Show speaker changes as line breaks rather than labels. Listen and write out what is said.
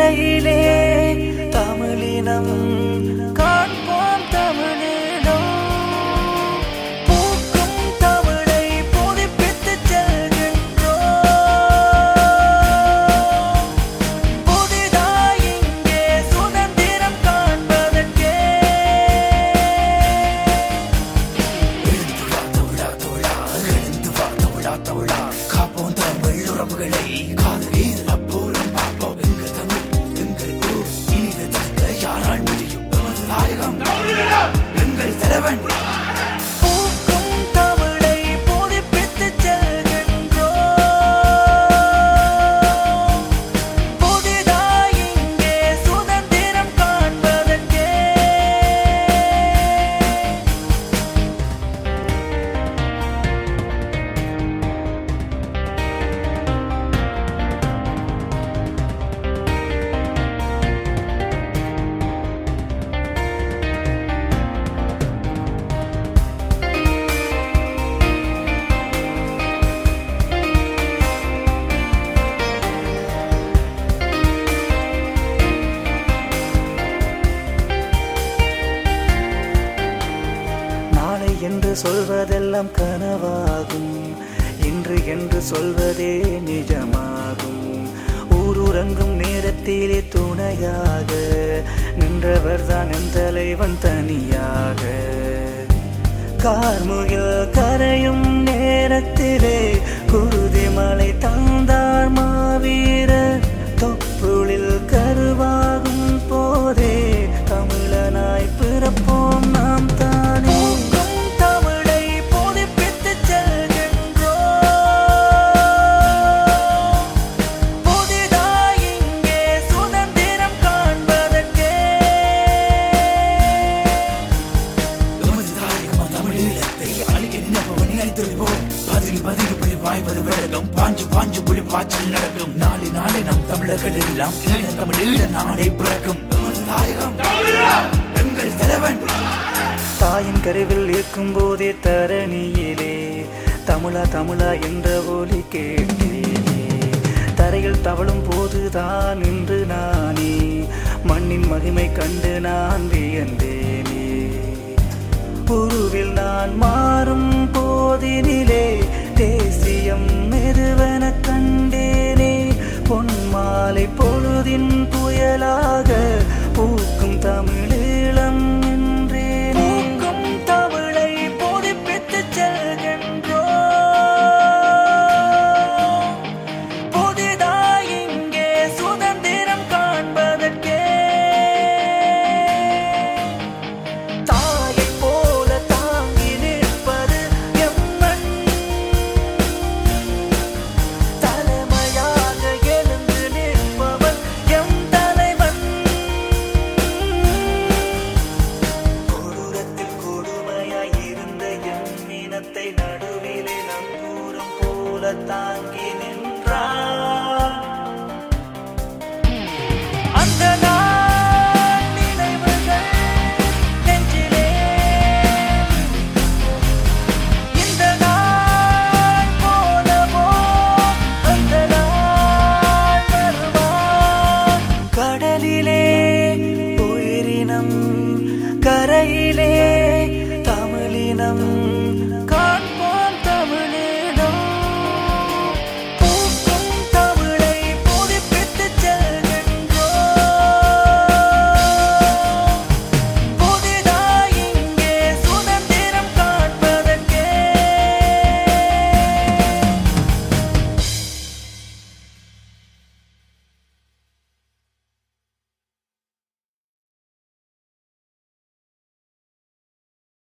கரையிலே தமிழினம் காண்போம் தமிழினம் பூக்கும் தமிழை புதுப்பித்துச் செல்கின்றோம் புதிதாய் இங்கே சுதந்திரம் காண்பதற்கே
காப்போம் தமிழ் உறவுகளை காதலில் அப்போரும் பார்ப்போம் எங்கள் தமிழ் எங்கள் ஊர் இனித தங்க யாரால் முடியும் எமது தாயகம் எங்கள் தலைவன்
பூக்கும் தமிழை புதுப்பித்துச் செல்கின்றோம் புதிதாய் இங்கே சுதந்திரம் காண்பதற்கே நாளை என்று சொல்வதெல்லாம் கனவாகும் இன்று என்று சொல்வதே நிஜமாகும் ஊருறங்கும் நேரத்திலே துணையாக நின்றவர்தான் என் தலைவன் தனியாக கார்முகில் கரையும் நேரத்திலே குருதி மலை தந்தார் மாவீரர் தொப்புளில் கருவாகும் போதே தமிழனாய் பிறப்போம் நாம் தானே தமிழை புதுப்பித்துச் செல்கின்றோம் புதிதாய் இங்கே சுதந்திரம் காண்பதற்கே
எமது தாயகம் தமிழீழத்தை அழிக்க நினைப்பவன் நினைத்துள்வோம் பதில் பதில் புலி வாய்வது விலகும் பாஞ்சு பாஞ்சு புலி பாய்ச்சல் நடக்கும் நாளை நாளை நம் தமிழர்கள் எல்லாம் ஈழ தமிழீழ நாளை பிறக்கும் எமது தாயகம் எங்கள் தலைவன்
தாயின் கருவில் இருக்கும் போதே தரணியிலே தமிழா தமிழா என்ற ஒலி கேட்டேனே தரையில் தவழும் போதுதான் இன்று நானே மண்ணின் மகிமை கண்டு நான் வியந்தேனே உருவில் நான் மாறும் போதினிலே தேசியம் மெதுவென கண்டேனே பொன் மாலை பொழுதின் புயலாக பூக்கும் தமிழீழம் என்றேனே பூக்கும் தமிழை புதுப்பித்துச் செல்கின்றோம் புதிதாய் இங்கே சுதந்திரம் காண்பதற்கே தாயைப் போல தாங்கி நிற்பது எம்மன் தலைமையாக எழுந்து நிற்பவன் எம் தலைவன் கொடூரத்தில் கொடுமையாய் இருந்த எம் இனத்தை நடுவிலே நங்கூரம் போல தாங்கி நின்றான் அந்த நாள் நினைவுகள் நெஞ்சிலே இந்த நாள் போனவோ அந்த நாள் வருமா கடலிலே உயிரினம் கரையிலே தமிழினம்